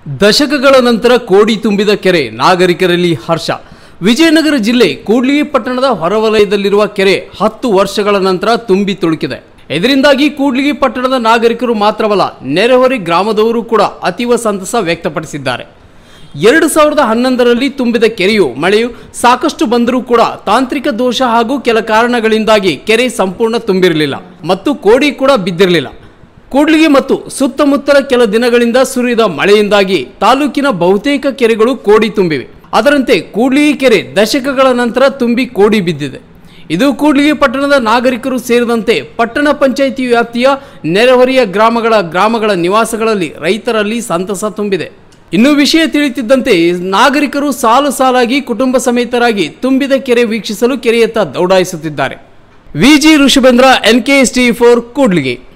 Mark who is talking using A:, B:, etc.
A: ದಶಕಗಳ ನಂತರ ಕೋಡಿ ತುಂಬಿದ ಕೆರೆ ನಾಗರಿಕರಲ್ಲಿ ಹರ್ಷ ವಿಜಯನಗರ ಜಿಲ್ಲೆ ಕೂಡ್ಲಿಗಿ ಪಟ್ಟಣದ ಹೊರವಲಯದಲ್ಲಿರುವ ಕೆರೆ ಹತ್ತು ವರ್ಷಗಳ ನಂತರ ತುಂಬಿ ತುಳುಕಿದೆ ಇದರಿಂದಾಗಿ ಕೂಡ್ಲಿಗಿ ಪಟ್ಟಣದ ನಾಗರಿಕರು ಮಾತ್ರವಲ್ಲ ನೆರೆಹೊರೆ ಗ್ರಾಮದವರು ಕೂಡ ಅತೀವ ಸಂತಸ ವ್ಯಕ್ತಪಡಿಸಿದ್ದಾರೆ ಎರಡು ಸಾವಿರದ ಹನ್ನೊಂದರಲ್ಲಿ ತುಂಬಿದ ಕೆರೆಯು ಮಳೆಯು ಸಾಕಷ್ಟು ಬಂದರೂ ಕೂಡ ತಾಂತ್ರಿಕ ದೋಷ ಹಾಗೂ ಕೆಲ ಕಾರಣಗಳಿಂದಾಗಿ ಕೆರೆ ಸಂಪೂರ್ಣ ತುಂಬಿರಲಿಲ್ಲ ಮತ್ತು ಕೋಡಿ ಕೂಡ ಬಿದ್ದಿರಲಿಲ್ಲ ಕೂಡ್ಲಿಗಿ ಮತ್ತು ಸುತ್ತಮುತ್ತಲ ಕೆಲ ದಿನಗಳಿಂದ ಸುರಿದ ಮಳೆಯಿಂದಾಗಿ ತಾಲೂಕಿನ ಬಹುತೇಕ ಕೆರೆಗಳು ಕೋಡಿ ತುಂಬಿವೆ ಅದರಂತೆ ಕೂಡ್ಲಿಗಿ ಕೆರೆ ದಶಕಗಳ ನಂತರ ತುಂಬಿ ಕೋಡಿ ಬಿದ್ದಿದೆ ಇದು ಕೂಡ್ಲಿಗಿ ಪಟ್ಟಣದ ನಾಗರಿಕರು ಸೇರಿದಂತೆ ಪಟ್ಟಣ ಪಂಚಾಯಿತಿ ವ್ಯಾಪ್ತಿಯ ನೆರೆಹೊರೆಯ ಗ್ರಾಮಗಳ ಗ್ರಾಮಗಳ ನಿವಾಸಗಳಲ್ಲಿ ರೈತರಲ್ಲಿ ಸಂತಸ ತುಂಬಿದೆ ಇನ್ನು ವಿಷಯ ತಿಳಿಯುತ್ತಿದ್ದಂತೆ ನಾಗರಿಕರು ಸಾಲು ಸಾಲಾಗಿ ಕುಟುಂಬ ಸಮೇತರಾಗಿ ತುಂಬಿದ ಕೆರೆ ವೀಕ್ಷಿಸಲು ಕೆರೆಯತ್ತ ದೌಡಾಯಿಸುತ್ತಿದ್ದಾರೆ Viji Rishabhendra N K S T four Kudligi